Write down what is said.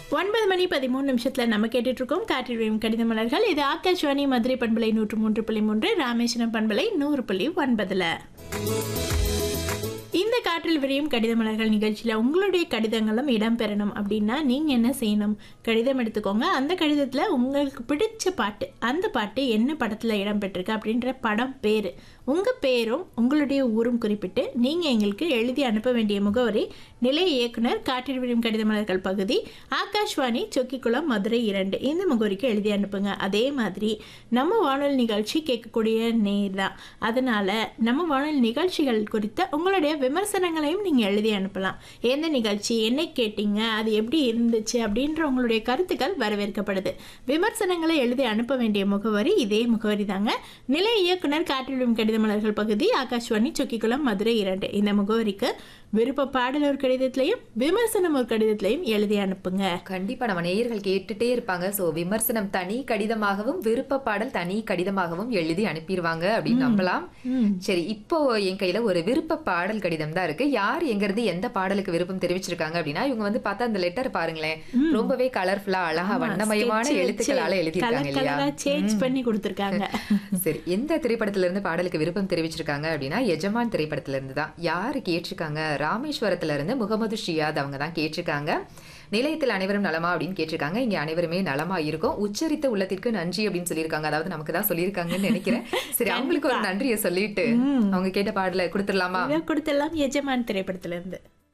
ஒன்பது மணி பதிமூணு நிமிஷத்தில் நம்ம கேட்டுட்டு இருக்கோம் காற்றில் விழும் கடித மலர்கள் இது ஆகாஷ்வாணி மதுரை பண்பலை நூற்று மூன்று புள்ளி மூன்று ராமேஸ்வரம் பண்பலை நூறு புள்ளி ஒன்பதுல இந்த காற்றில் விரியும் கடித மலர்கள் நிகழ்ச்சியில் உங்களுடைய கடிதங்களும் இடம்பெறணும் அப்படின்னா நீங்கள் என்ன செய்யணும் கடிதம் எடுத்துக்கோங்க அந்த கடிதத்தில் உங்களுக்கு பிடிச்ச பாட்டு அந்த பாட்டு என்ன படத்தில் இடம்பெற்றிருக்கு அப்படின்ற படம் பேர் உங்கள் பேரும் உங்களுடைய ஊரும் குறிப்பிட்டு நீங்கள் எங்களுக்கு எழுதி அனுப்ப வேண்டிய முகவரி நிலைய இயக்குனர் காற்றில் விரியும் கடித மலர்கள் பகுதி ஆகாஷ்வாணி சொக்கிக்குளம் மதுரை இரண்டு இந்த முகவரிக்கு எழுதி அனுப்புங்க அதே மாதிரி நம்ம வானொலி நிகழ்ச்சி கேட்கக்கூடிய நேர் தான் அதனால் நம்ம வானொலி நிகழ்ச்சிகள் குறித்த உங்களுடைய விமர்சனங்களையும் நீங்கள் எழுதி அனுப்பலாம் எந்த நிகழ்ச்சி என்ன கேட்டீங்க அது எப்படி இருந்துச்சு அப்படின்ற உங்களுடைய கருத்துக்கள் வரவேற்கப்படுது விமர்சனங்களை எழுதி அனுப்ப வேண்டிய முகவரி இதே முகவரி தாங்க நிலைய இயக்குனர் காற்றிலும் கடித மலர்கள் பகுதி ஆகாஷ்வாணி சொக்கிக்குளம் மதுரை இரண்டு இந்த முகவரிக்கு விருப்ப பாடல் ஒரு கடிதத்திலையும் விமர்சனம் ஒரு கடிதத்திலையும் எழுதி அனுப்புங்க கண்டிப்பா நம்ம நேயர்கள் கேட்டுட்டே இருப்பாங்க சோ விமர்சனம் தனி கடிதமாகவும் விருப்ப பாடல் தனி கடிதமாகவும் எழுதி அனுப்பிடுவாங்க அப்படின்னு நம்பலாம் சரி இப்போ என் கையில ஒரு விருப்ப பாடல் கடிதம் தான் இருக்கு யார் எங்க இருந்து எந்த பாடலுக்கு விருப்பம் தெரிவிச்சிருக்காங்க அப்படின்னா இவங்க வந்து பார்த்தா அந்த லெட்டர் பாருங்களேன் ரொம்பவே கலர்ஃபுல்லா அழகா வண்ணமயமான sketch எழுத்துக்களால வச்சு எழுதியிருக்காங்க கலர் இல்லையா கலரா சேஞ்ச் பண்ணி கொடுத்துருக்காங்க சரி எந்த திரைப்படத்துல இருந்து பாடலுக்கு விருப்பம் தெரிவிச்சிருக்காங்க அப்படின்னா எஜமான் திரைப்படத்துல இருந்து தான் யாரு கேட்டிருக்காங்க ராமேஸ்வரத்துல இருந்து முகமது ஷியாத் அவங்க தான் கேட்டிருக்காங்க நிலையத்தில் அனைவரும் நலமா அப்படின்னு கேட்டிருக்காங்க இங்க அனைவருமே நலமா இருக்கும் உச்சரித்த உள்ளத்திற்கு நன்றி அப்படின்னு சொல்லியிருக்காங்க அதாவது நமக்கு தான் சொல்லியிருக்காங்கன்னு நினைக்கிறேன் சரி அவங்களுக்கு ஒரு நன்றியை சொல்லிட்டு அவங்க கேட்ட பாடலை கொடுத்துடலாமா இதை கொடுத்தெல்லாம் எஜமான் திரைப்படத்துல இருந்து